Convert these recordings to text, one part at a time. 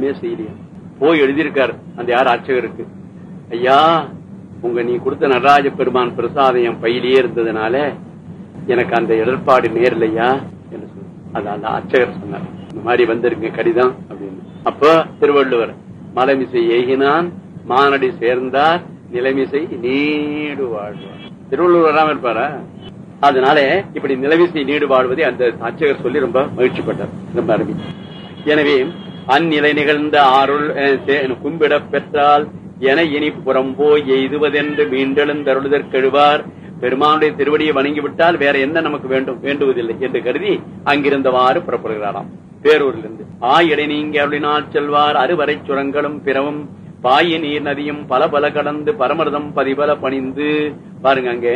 ஒண்ணுமே செய்யலையா போய் எழுதியிருக்காரு அந்த யார் அர்ச்சகருக்கு ஐயா உங்க நீ கொடுத்த நடராஜ பெருமான் பிரசாதம் என் பையிலேயே இருந்ததுனால எனக்கு அந்த இடர்பாடு நேரலையா என்று சொல்லு அது அந்த அர்ச்சகர் சொன்னார் இந்த மாதிரி வந்திருங்க கடிதம் அப்படின்னு அப்ப திருவள்ளுவர் மலைமிசை ஏகினான் மானடி சேர்ந்தார் நிலைமிசை நீடு வாழ்வார் திருவள்ளுவர் வராம இருப்பாரா அதனால இப்படி நிலவிசை நீடு வாழ்வதை அந்த அர்ச்சகர் சொல்லி ரொம்ப மகிழ்ச்சிப்பட்டார் ரொம்ப அருமை எனவே அந்நிலை நிகழ்ந்த ஆருள் அஹ், சே- கும்பிட பெற்றால் என இனி புறம்போய் எய்துவதென்று மீண்டெழுந்தருளுதற்கெழுவார் பெருமானுடைய திருவடியை வணங்கிவிட்டால் வேற என்ன நமக்கு வேண்டும் வேண்டுவதில்லை என்று கருதி அங்கிருந்தவாறு புறப்படுகிறாராம் பேரூரிலிருந்து ஆயிடை நீங்க அருளினால் செல்வார் அறுவரை சுரங்களும் பிறவும் பாய நீர் நதியும் பல பல கடந்து பரமர்தம் பதிபல பணிந்து பாருங்க அங்கே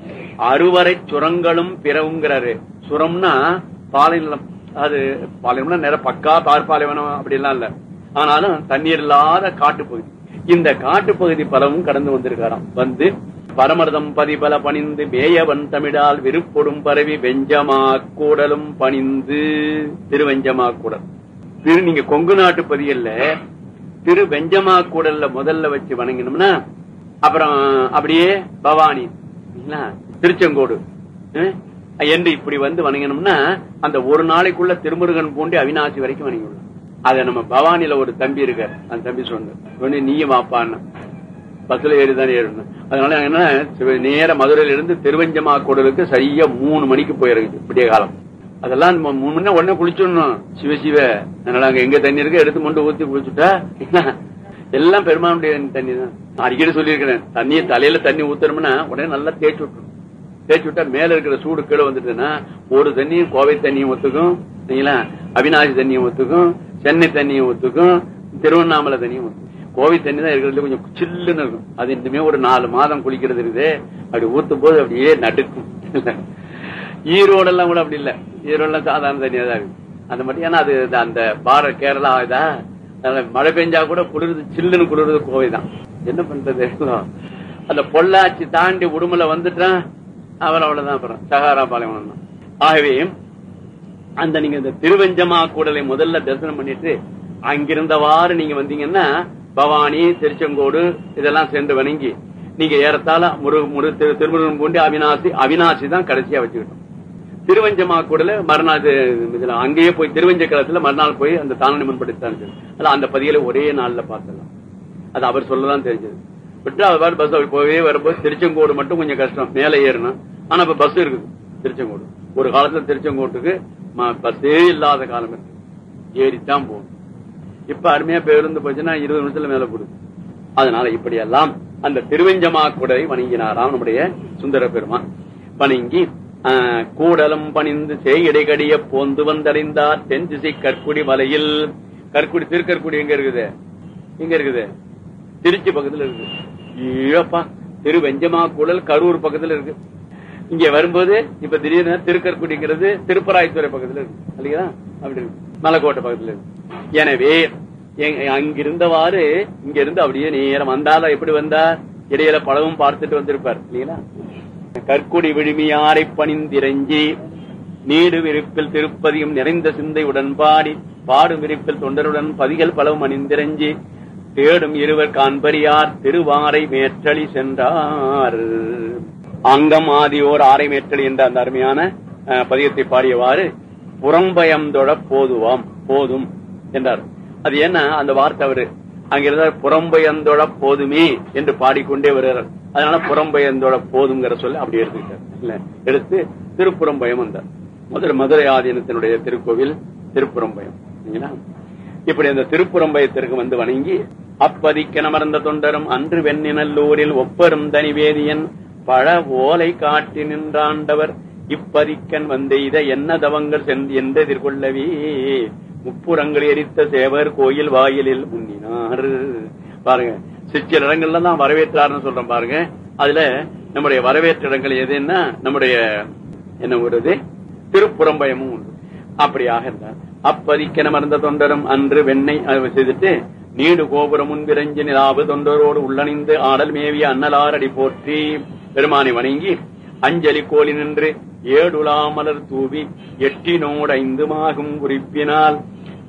அறுவரை சுரங்களும் பிறவுங்கிறாரு சுரம்னா பாலைநிலம் அது பாலைவனம் நேர பக்கா பார்ப்பாலைவனம் அப்படிலாம் இல்ல ஆனாலும் தண்ணீர் இல்லாத காட்டுப்பகுதி இந்த காட்டுப்பகுதி பலவும் கடந்து வந்திருக்காராம் வந்து பரமர்தம் பதிபல பணிந்து மேயவன் தமிழால் விருப்பொடும் பரவி வெஞ்சமா கூடலும் பணிந்து திருவெஞ்சமா கூடல் திரு நீங்க கொங்கு நாட்டு பதியல்ல திரு வெஞ்சமா கூடல்ல முதல்ல வச்சு வணங்கினோம்னா அப்புறம் அப்படியே பவானி இல்லைங்களா? திருச்செங்கோடு அஹ், என்று இப்படி வந்து வணங்கினோம்னா அந்த ஒரு நாளைக்குள்ள திருமுருகன் பூண்டி அவிநாசி வரைக்கும் வணங்கிடலாம் அத நம்ம பவானில ஒரு தம்பி இருக்கார் அந்த தம்பி சொன்ன நீயும் வாப்பான்னு பஸ்ல ஏறிதான் ஏறணும் அதனால என்ன சிவ- நேர மதுரையில இருந்து திருவஞ்சமா கூடலுக்கு சரியா மூணு மணிக்கு போயிருக்கு விடிய காலம் அதெல்லாம் நம்ம மூணு மணி நேரம் உடனே குளிச்சிடணும் சிவ சிவ அதனால அங்க எங்க தண்ணி இருக்கு எடுத்து மொண்டு ஊத்தி குளிச்சுட்டா எல்லாம் பெருமானுடைய தண்ணி தான் நான் அடிக்கடி சொல்லியிருக்கிறேன் தண்ணியை தலையில தண்ணி ஊத்தணும்னா உடனே நல்லா தேய்ச்சி விட்டுரும் தேய்ச்சி விட்டா மேல இருக்கிற சூடு கீழே வந்துட்டுன்னா ஒரு தண்ணியும் கோவை தண்ணியும் ஒத்துக்கும் சரிங்களா அவிநாசி தண்ணியும் ஒத்துக்கும் சென்னை தண்ணியும் ஒத்துக்கும் திருவண்ணாமலை தண்ணியும் ஒத்துக்கும் கோவை தண்ணி தான் இருக்கிறதுல கொஞ்சம் சில்லுன்னு இருக்கும் அது இனிமே ஒரு நாலு மாதம் குளிக்கிறது இருக்குது அப்படி ஊத்தும் போது அப்படியே நடுக்கும் ஈரோடெல்லாம் கூட அப்படி இல்ல ஈரோடெல்லாம் சாதாரண தண்ணியா தான் இருக்கு அந்த மட்டும் ஏன்னா அது இது அந்த பார கேரளா இதா அதனால மழை பெஞ்சா கூட குளிருது சில்லுன்னு குளிருது கோவை தான் என்ன பண்றது அந்த பொள்ளாச்சி தாண்டி உடுமலை வந்துட்டான் அவர் அவ்வளவுதான் அப்புறம் சகாரா பாலைவனம் தான் ஆகவே அந்த நீங்க இந்த திருவெஞ்சமா கூடலை முதல்ல தரிசனம் பண்ணிட்டு அங்கிருந்தவாறு நீங்க வந்தீங்கன்னா பவானி திருச்செங்கோடு இதெல்லாம் சென்று வணங்கி நீங்க ஏறத்தாழ முரு முரு திரு- திருமுருகன் பூண்டி அவினாசி அவினாசி தான் கடைசியா வச்சுக்கிட்டோம் திருவஞ்சமா கூடல மறுநாள் இது- இதுல அங்கேயே போய் திருவஞ்ச காலத்துல மறுநாள் போய் அந்த தானி முன்படுத்தான் அல்ல அந்த பதிகளை ஒரே நாள்ல பார்த்துடலாம் அது அவர் சொல்லதான் தெரிஞ்சது விட்டு அவர் பஸ் போவே வரும்போது திருச்செங்கோடு மட்டும் கொஞ்சம் கஷ்டம் மேலே ஏறணும் ஆனா இப்ப பஸ் இருக்குது திருச்செங்கோடு ஒரு காலத்துல திருச்செங்கோட்டுக்கு ம- பஸ்ஸே இல்லாத காலம் இருக்கு ஏறித்தான் போகணும் இப்ப அருமையா பேருந்து போச்சுன்னா இருபது நிமிஷத்துல மேல போடுது அதனால இப்படியெல்லாம் அந்த திருவெஞ்சமா கூடை வணங்கினாராம் நம்முடைய சுந்தர பெருமான் வணங்கி ஆஹ், கூடலும் பணிந்து செய்யடைகடிய போந்து வந்தடைந்தார் தென் திசை கற்குடி மலையில் கற்குடி திருக்கற்குடி எங்க இருக்குது எங்க இருக்குது திருச்சி பக்கத்துல இருக்கு ஏப்பா திரு வெஞ்சமா கூடல் கரூர் பக்கத்துல இருக்கு இங்க வரும்போது இப்ப திடீர்னு திருக்கற்குடிங்கிறது திருப்பராய்த்துறை பக்கத்துல இருக்கு இல்லையா அப்படி இருக்கு மலைக்கோட்டை பக்கத்துல இருக்கு எனவே எங்க- அங்கிருந்தவாறு இங்க இருந்து அப்படியே நேரம் வந்தாலும் எப்படி வந்தார் இடையில பழகும் பார்த்துட்டு வந்திருப்பார் இல்லைங்களா கற்குடி விழுமியாரை பணிந்திரஞ்சி நீடு விரிப்பில் திருப்பதியும் நிறைந்த சிந்தை உடன்பாடி பாடும் விரிப்பில் தொண்டருடன் பதிகள் பலவும் அணிந்திரஞ்சி தேடும் இருவர் காண்பரியார் திருவாரை மேற்றளி சென்றார் அங்கம் ஆதியோர் ஆரை மேற்றளி என்ற அந்த அருமையான அஹ், பதிகத்தை பாடியவாறு புறம்பயம் தொழ போதுவாம் போதும் என்றார் அது என்ன அந்த வார்த்தை அவரு அங்கிருந்த புறம்பயந்தோட போதுமே என்று பாடிக்கொண்டே வருகிறார் அதனால புறம்பயந்தோட போதுங்கிற சொல்ல அப்படி எடுத்துக்கிட்டார் இல்ல எடுத்து திருப்புறம்பயம் வந்தார் மதுரை மதுரை ஆதீனத்தினுடைய திருக்கோவில் திருப்புறம்பயம் சரிங்களா? இப்படி அந்த திருப்புறம்பயத்திற்கு வந்து வணங்கி அப்பதிக்க நமர்ந்த தொண்டரும் அன்று வெண்ணினல்லூரில் ஒப்பரும் தனிவேதியன் பழ ஓலை காட்டி நின்றாண்டவர் இப்பதிக்கன் வந்தெய்த என்ன தவங்கள் சென்று என்று எதிர்கொள்ளவே முப்புறங்கள் எரித்த சேவர் கோயில் வாயிலில் முன்னினார் பாருங்க சிற்சில இடங்கள்ல தான் வரவேற்றார்னு சொல்றோம் பாருங்க அதுல நம்முடைய வரவேற்ற இடங்கள் எதுன்னா நம்முடைய என்ன வருது திருப்புறம்பயமும் உண்டு அப்படியாக இருந்தார் அப்பதிக்க நமர்ந்த தொண்டரும் அன்று வெண்ணெய் அஹ், செய்துட்டு நீடு கோபுரம் முன்பிரஞ்சி நிலாவு தொண்டரோடு உள்ளணிந்து ஆடல் மேவிய அன்னலாரடி போற்றி பெருமானை வணங்கி அஞ்சலி கோலி நின்று ஏடுலாமலர் தூவி எட்டினோடு ஐந்துமாகும் குறிப்பினால்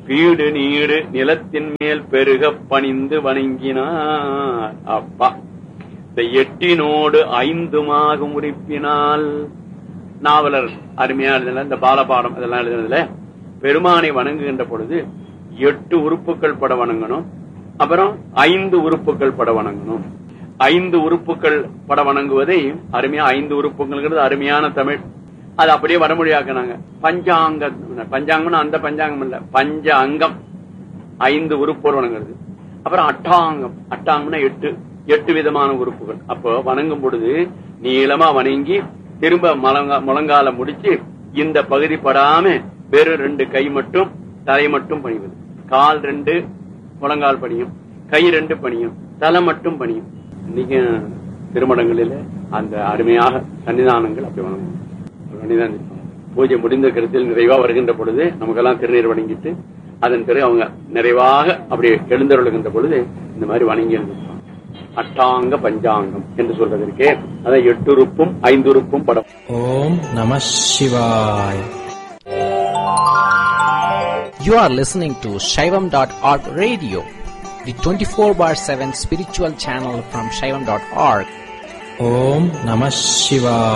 பீடு நீடு நிலத்தின் மேல் பெருக பணிந்து வணங்கினார் அப்பா இந்த எட்டினோடு ஐந்துமாக உறுப்பினால் நாவலர் அருமையா எழுதுன இந்த பாலபாடம் இதெல்லாம் எழுதுனதுல பெருமானை வணங்குகின்ற பொழுது எட்டு உறுப்புகள் பட வணங்கணும் அப்புறம் ஐந்து உறுப்புகள் பட வணங்கணும் ஐந்து உறுப்புகள் பட வணங்குவதை அருமையா ஐந்து உறுப்புகள்ங்கிறது அருமையான தமிழ் அது அப்படியே வடமொழியாக்குனாங்க பஞ்சாங்க பஞ்சாங்கம்னு அந்த பஞ்சாங்கம் இல்ல பஞ்ச அங்கம் ஐந்து உறுப்போர் வணங்குறது அப்புறம் அட்டாங்கம் அட்டாங்கம்னா எட்டு எட்டு விதமான உறுப்புகள் அப்போ வணங்கும் பொழுது நீளமா வணங்கி திரும்ப முழங்கா முழங்கால முடிச்சு இந்த பகுதி படாம வெறும் ரெண்டு கை மட்டும் தலை மட்டும் பணிவது கால் ரெண்டு முழங்கால் பணியும் கை ரெண்டு பணியும் தலை மட்டும் பணியும் இன்னைக்கு திருமணங்களில அந்த அருமையாக சன்னிதானங்கள் அப்படி வணங்கும் சன்னிதானம் இருப்பாங்க. பூஜை முடிந்த கருத்தில் நிறைவா வருகின்ற பொழுது நமக்கெல்லாம் திருநீர் வணங்கிட்டு அதன் பிறகு அவங்க நிறைவாக அப்படி எழுந்தருளுகின்ற பொழுது இந்த மாதிரி வணங்கி எழுந்திருப்பாங்க அட்டாங்க பஞ்சாங்கம் என்று சொல்வதற்கே அதான் எட்டுறுப்பும் ஐந்துறுப்பும் படம் ஓம் நம சிவாய் You are listening to Shaivam.org radio, the 24 bar 7 spiritual channel from Shaivam.org. ஓம் நம சிவாய்